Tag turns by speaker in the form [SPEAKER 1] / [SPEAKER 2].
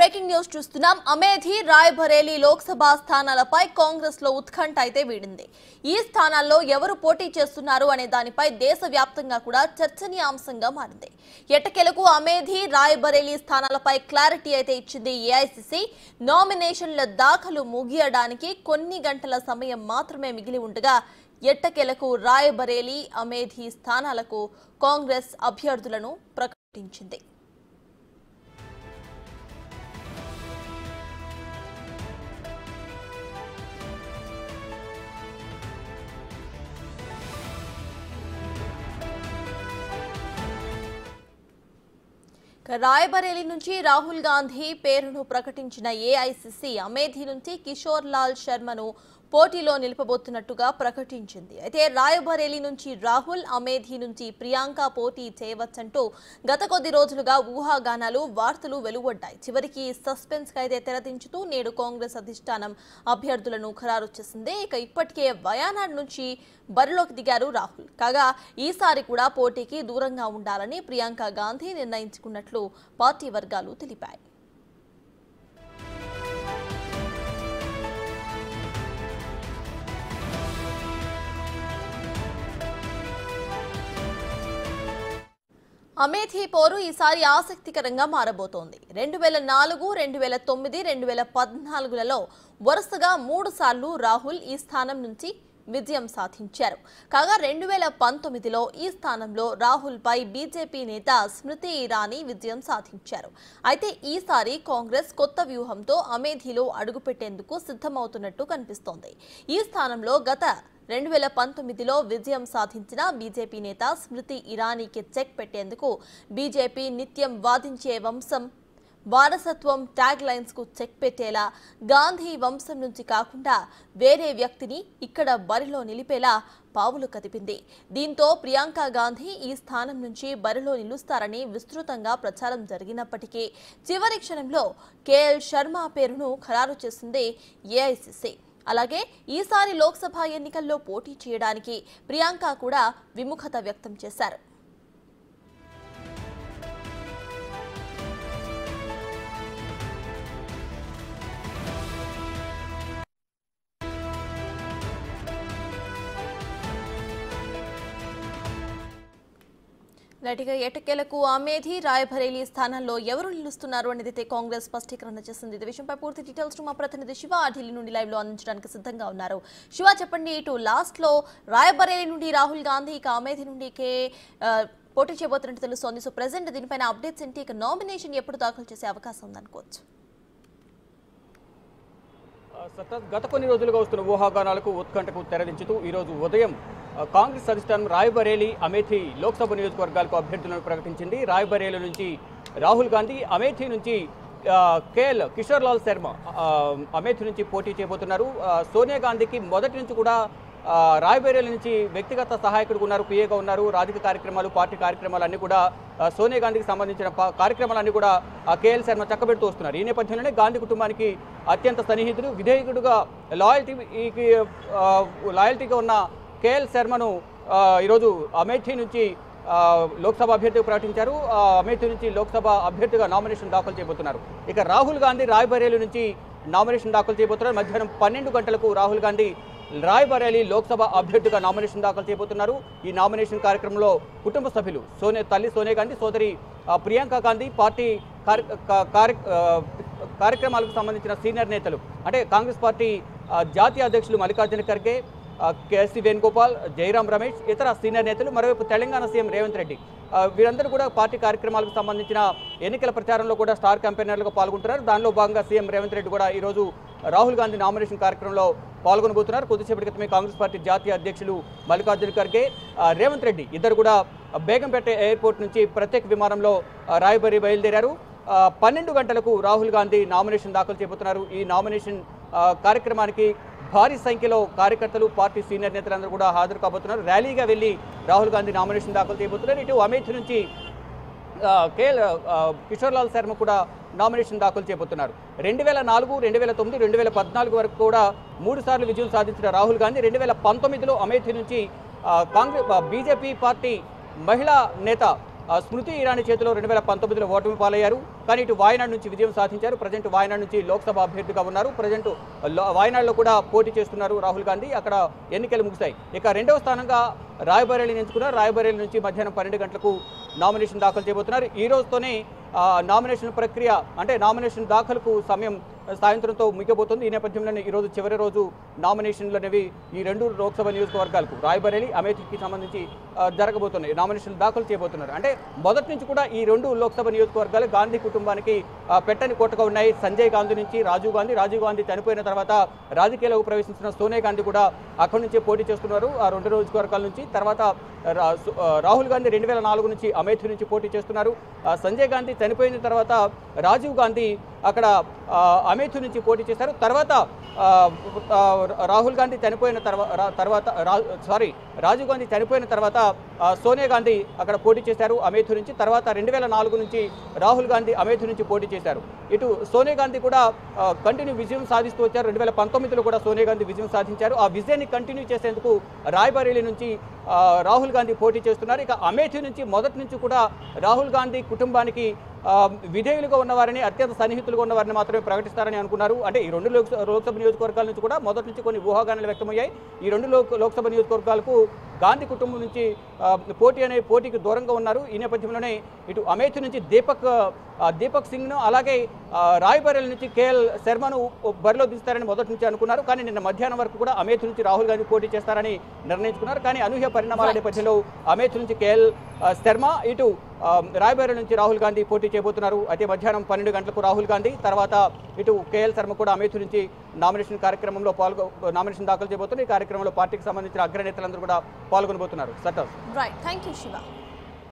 [SPEAKER 1] breaking news చూస్తున్నాం అమేధి రాయ్బరేలీ లోక్సభ స్థానాలపై కాంగ్రెస్ లో ఉత్కంఠ అయితే వీడింది ఈ స్థానాల్లో ఎవరు పోటీ చేస్తున్నారు అనే దానిపై దేశవ్యాప్తంగా కూడా చర్చనీయాంశంగా మారింది ఎట్టకేలకు అమేధి రాయ్బరేలీ స్థానాలపై క్లారిటీ అయితే ఇచ్చింది ఏఐసిసి నామినేషన్ల దాఖలు ముగియడానికి కొన్ని గంటల సమయం మాత్రమే మిగిలి ఉండగా ఎట్టకేలకు రాయ్బరేలీ అమేధి స్థానాలకు కాంగ్రెస్ అభ్యర్థులను ప్రకటించింది ఇక రాయబరేలీ నుంచి రాహుల్ గాంధీ పేరును ప్రకటించిన ఏఐసిసి అమేధి నుంచి కిషోర్ లాల్ శర్మను పోటీలో నిలపబోతున్నట్టుగా ప్రకటించింది అయితే రాయబరేలీ నుంచి రాహుల్ అమేధి నుంచి ప్రియాంక పోటీ చేయవచ్చంటూ గత కొద్ది రోజులుగా ఊహాగానాలు వార్తలు వెలువడ్డాయి చివరికి సస్పెన్స్ కి అయితే తెరదించుతూ నేడు కాంగ్రెస్ అధిష్టానం అభ్యర్థులను ఖరారు చేసింది ఇక ఇప్పటికే వయానాడ్ నుంచి బరిలోకి దిగారు రాహుల్ కాగా ఈసారి కూడా పోటీకి దూరంగా ఉండాలని ప్రియాంక గాంధీ నిర్ణయించుకున్నట్లు పార్టీ వర్గాలు తెలిపాయి అమేథీ పోరు ఈసారి ఆసక్తికరంగా మారబోతోంది రెండు వేల నాలుగు రెండు వేల తొమ్మిది రెండు వేల పద్నాలుగులలో వరుసగా మూడు సార్లు రాహుల్ ఈ స్థానం నుంచి విజయం సాధించారు కాగా రెండు వేల పంతొమ్మిదిలో ఈ స్థానంలో రాహుల్ పై బీజేపీ నేత స్మృతి ఇరానీ విజయం సాధించారు అయితే ఈసారి కాంగ్రెస్ కొత్త వ్యూహంతో అమేథీలో అడుగుపెట్టేందుకు సిద్ధమవుతున్నట్టు కనిపిస్తోంది ఈ స్థానంలో గత రెండు వేల పంతొమ్మిదిలో విజయం సాధించిన బీజేపీ నేత స్మృతి ఇరానీకి చెక్ పెట్టేందుకు బీజేపీ నిత్యం వాదించే వంశం వారసత్వం ట్యాగ్ లైన్స్ కు చెక్ పెట్టేలా గాంధీ వంశం నుంచి కాకుండా వేరే వ్యక్తిని ఇక్కడ బరిలో నిలిపేలా పావులు కదిపింది దీంతో ప్రియాంక గాంధీ ఈ స్థానం నుంచి బరిలో నిలుస్తారని విస్తృతంగా ప్రచారం జరిగినప్పటికీ చివరి క్షణంలో కేఎల్ శర్మ పేరును ఖరారు చేసింది ఏఐసిసి అలాగే ఈసారి లోక్సభ ఎన్నికల్లో పోటీ చేయడానికి ప్రియాంక కూడా విముఖత వ్యక్తం చేశారు నటిగా ఎటకేలకు అమేధి రాయబరేలీ స్థానాల్లో ఎవరు నిలుస్తున్నారు అనేది అయితే కాంగ్రెస్ స్పష్టీకరణ చేసింది ఇది విషయంపై పూర్తి డీటెయిల్స్ మా ప్రతినిధి శివ ఢిల్లీ నుండి లైవ్ లో అందించడానికి సిద్ధంగా ఉన్నారు శివ చెప్పండి ఇటు లాస్ట్ లో రాయబరేలీ నుండి రాహుల్ గాంధీ ఇక అమేధి నుండి కే ఆ, పోటీ చేయబోతున్నట్టు తెలుస్తోంది సో ప్రెసెంట్ దీనిపైన అప్డేట్స్ ఏంటి ఇక నామినేషన్ ఎప్పుడు దాఖలు చేసే అవకాశం ఉందనుకోవచ్చు
[SPEAKER 2] సతత్ గత కొన్ని రోజులుగా వస్తున్న ఊహాగానాలకు ఉత్కంఠకు తెరదించుతూ ఈరోజు ఉదయం ఆ, కాంగ్రెస్ అధిష్టానం రాయ్బరేలీ అమేథీ లోక్సభ నియోజకవర్గాలకు అభ్యర్థులను ప్రకటించింది రాయ్బరేలీ నుంచి రాహుల్ గాంధీ అమేథీ నుంచి ఆ, కేఎల్ కిషోర్ లాల్ శర్మ ఆ, అమేథీ నుంచి పోటీ చేయబోతున్నారు ఆ, సోనియా గాంధీకి మొదటి నుంచి కూడా ఆ, రాయ్బరేలీ నుంచి వ్యక్తిగత సహాయకుడు ఉన్నారు పిఏగా ఉన్నారు రాజకీయ కార్యక్రమాలు పార్టీ కార్యక్రమాలు అన్ని కూడా ఆ, సోనియా గాంధీకి సంబంధించిన పా- కార్యక్రమాలన్నీ కూడా ఆ, కేఎల్ శర్మ చక్కబెడుతూ వస్తున్నారు ఈ నేపథ్యంలోనే గాంధీ కుటుంబానికి అత్యంత సన్నిహితుడు విధేయకుడుగా లాయల్టీకి లాయల్టీగా ఉన్న కేఎల్ శర్మను ఆ, ఈరోజు అమేఠీ నుంచి ఆ, లోక్సభ అభ్యర్థిగా ప్రకటించారు ఆ, అమేఠీ నుంచి లోక్సభ అభ్యర్థిగా నామినేషన్ దాఖలు చేయబోతున్నారు ఇక రాహుల్ గాంధీ రాయ్బరేలీ నుంచి నామినేషన్ దాఖలు చేయబోతున్నారు మధ్యాహ్నం పన్నెండు గంటలకు రాహుల్ గాంధీ రాయ్బరేలీ లోక్సభ అభ్యర్థిగా నామినేషన్ దాఖలు చేయబోతున్నారు ఈ నామినేషన్ కార్యక్రమంలో కుటుంబ సభ్యులు సోనియా తల్లి సోనియా గాంధీ సోదరి ఆ, ప్రియాంక గాంధీ పార్టీ కార్య- కా- కార్య- ఆ, కార్యక్రమాలకు సంబంధించిన సీనియర్ నేతలు అంటే కాంగ్రెస్ పార్టీ ఆ, జాతీయ అధ్యక్షులు మల్లికార్జున ఖర్గే ఆ, కేఎస్సీ వేణుగోపాల్ జయరాం రమేష్ ఇతర సీనియర్ నేతలు మరోవైపు తెలంగాణ సీఎం రేవంత్ రెడ్డి ఆ, వీరందరూ కూడా పార్టీ కార్యక్రమాలకు సంబంధించిన ఎన్నికల ప్రచారంలో కూడా స్టార్ క్యాంపెయినర్లుగా పాల్గొంటున్నారు దానిలో భాగంగా సీఎం రేవంత్ రెడ్డి కూడా ఈరోజు రాహుల్ గాంధీ నామినేషన్ కార్యక్రమంలో పాల్గొనబోతున్నారు కొద్దిసేపటి క్రితమే కాంగ్రెస్ పార్టీ జాతీయ అధ్యక్షులు మల్లికార్జున ఖర్గే ఆ, రేవంత్ రెడ్డి ఇద్దరు కూడా బేగంపేట ఎయిర్పోర్ట్ నుంచి ప్రత్యేక విమానంలో ఆ, రాయబరి బయలుదేరారు ఆ, పన్నెండు గంటలకు రాహుల్ గాంధీ నామినేషన్ దాఖలు చేయబోతున్నారు ఈ నామినేషన్ ఆ, కార్యక్రమానికి భారీ సంఖ్యలో కార్యకర్తలు పార్టీ సీనియర్ నేతలందరూ కూడా హాజరు కాబోతున్నారు ర్యాలీగా వెళ్ళి రాహుల్ గాంధీ నామినేషన్ దాఖలు చేయబోతున్నారు ఇటు అమేథీ నుంచి ఆ, కే ఆ, కిషోర్ లాల్ శర్మ కూడా నామినేషన్ దాఖలు చేయబోతున్నారు రెండు వేల నాలుగు రెండు వేల తొమ్మిది రెండు వేల పద్నాలుగు వరకు కూడా మూడు సార్లు విజయం సాధించిన రాహుల్ గాంధీ రెండు వేల పంతొమ్మిదిలో అమేథీ నుంచి ఆ, కాంగ్రెస్ బీజేపీ పార్టీ మహిళా నేత ఆ, స్మృతి ఇరానీ చేతిలో రెండు వేల పంతొమ్మిదిలో ఓటమి పాలయ్యారు కానీ ఇటు వాయనాడ్ నుంచి విజయం సాధించారు ప్రజెంట్ వాయనాడ్ నుంచి లోక్సభ అభ్యర్థిగా ఉన్నారు ప్రజెంట్ వాయనాడ్లో కూడా పోటీ చేస్తున్నారు రాహుల్ గాంధీ అక్కడ ఎన్నికలు ముగిశాయి ఇక రెండవ స్థానంగా రాయబరేలీని ఎంచుకున్నారు రాయబరేలీ నుంచి మధ్యాహ్నం పన్నెండు గంటలకు నామినేషన్ దాఖలు చేయబోతున్నారు ఈ రోజుతోనే ఆ, నామినేషన్ ప్రక్రియ అంటే నామినేషన్ దాఖలుకు సమయం సాయంత్రంతో ముగియబోతుంది ఈ నేపథ్యంలోనే ఈ రోజు చివరి రోజు నామినేషన్లు అనేవి ఈ రెండు లోక్సభ నియోజకవర్గాలకు రాయబరేలీ అమేథీకి సంబంధించి ఆ, జరగబోతున్నాయి నామినేషన్ దాఖలు చేయబోతున్నారు అంటే మొదటి నుంచి కూడా ఈ రెండు లోక్సభ నియోజకవర్గాలు గాంధీ కుటుంబానికి ఆ, పెట్టని కోటగా ఉన్నాయి సంజయ్ గాంధీ నుంచి రాజీవ్ గాంధీ రాజీవ్ గాంధీ చనిపోయిన తర్వాత రాజకీయాలకు ప్రవేశించిన సోనియా గాంధీ కూడా అక్కడి నుంచే పోటీ చేస్తున్నారు ఆ రెండు నియోజకవర్గాల నుంచి తర్వాత రా- సు- ఆ, రాహుల్ గాంధీ రెండు వేల నాలుగు నుంచి అమేథీ నుంచి పోటీ చేస్తున్నారు ఆ, సంజయ్ గాంధీ చనిపోయిన తర్వాత రాజీవ్ గాంధీ అక్కడ ఆ, అమేథీ నుంచి పోటీ చేశారు తర్వాత ఆ, ఆ, రాహుల్ గాంధీ చనిపోయిన తర్వా- రా- తర్వాత రా- సారీ రాజీవ్ గాంధీ చనిపోయిన తర్వాత ఆ, సోనియా గాంధీ అక్కడ పోటీ చేశారు అమేథీ నుంచి తర్వాత రెండు వేల నాలుగు నుంచి రాహుల్ గాంధీ అమేథీ నుంచి పోటీ చేశారు ఇటు సోనియా గాంధీ కూడా కంటిన్యూ విజయం సాధిస్తూ వచ్చారు రెండు వేల పంతొమ్మిదిలో కూడా సోనియా గాంధీ విజయం సాధించారు ఆ విజయాన్ని కంటిన్యూ చేసేందుకు రాయ్బరేలీ నుంచి ఆ, రాహుల్ గాంధీ పోటీ చేస్తున్నారు ఇక అమేథీ నుంచి మొదటి నుంచి కూడా రాహుల్ గాంధీ కుటుంబానికి ఆ, విధేయులుగా ఉన్నవారిని అత్యంత సన్నిహితులుగా ఉన్నవారిని మాత్రమే ప్రకటిస్తారని అనుకున్నారు అంటే ఈ రెండు లోక్ లోక్సభ నియోజకవర్గాల నుంచి కూడా మొదటి నుంచి కొన్ని ఊహాగానాలు వ్యక్తమయ్యాయి ఈ రెండు లోక్ లోక్సభ నియోజకవర్గాలకు గాంధీ కుటుంబం నుంచి ఆ, పోటీ అనే పోటీకి దూరంగా ఉన్నారు ఈ నేపథ్యంలోనే ఇటు అమేథీ నుంచి దీపక్ ఆ, దీపక్ సింగ్ను అలాగే ఆ, రాయ్బరేలీ నుంచి కేఎల్ శర్మను బరిలో దిస్తారని మొదటి నుంచి అనుకున్నారు కానీ నిన్న మధ్యాహ్నం వరకు కూడా అమేథీ నుంచి రాహుల్ గాంధీ పోటీ చేస్తారని నిర్ణయించుకున్నారు కానీ అనూహ్య పరిణామాల నేపథ్యంలో అమేథీ నుంచి కేఎల్ ఆ, శర్మ ఇటు ఆ, రాయ్బరేలీ నుంచి రాహుల్ గాంధీ పోటీ చేయబోతున్నారు అయితే మధ్యాహ్నం పన్నెండు గంటలకు రాహుల్ గాంధీ తర్వాత ఇటు కేఎల్ శర్మ కూడా అమేథీ నుంచి నామినేషన్ కార్యక్రమంలో పాల్గొ నామినేషన్ దాఖలు చేయబోతున్నారు ఈ కార్యక్రమంలో పార్టీకి సంబంధించిన అగ్రనేతలందరూ కూడా పాల్గొనబోతున్నారు that's
[SPEAKER 1] right thank you Shiva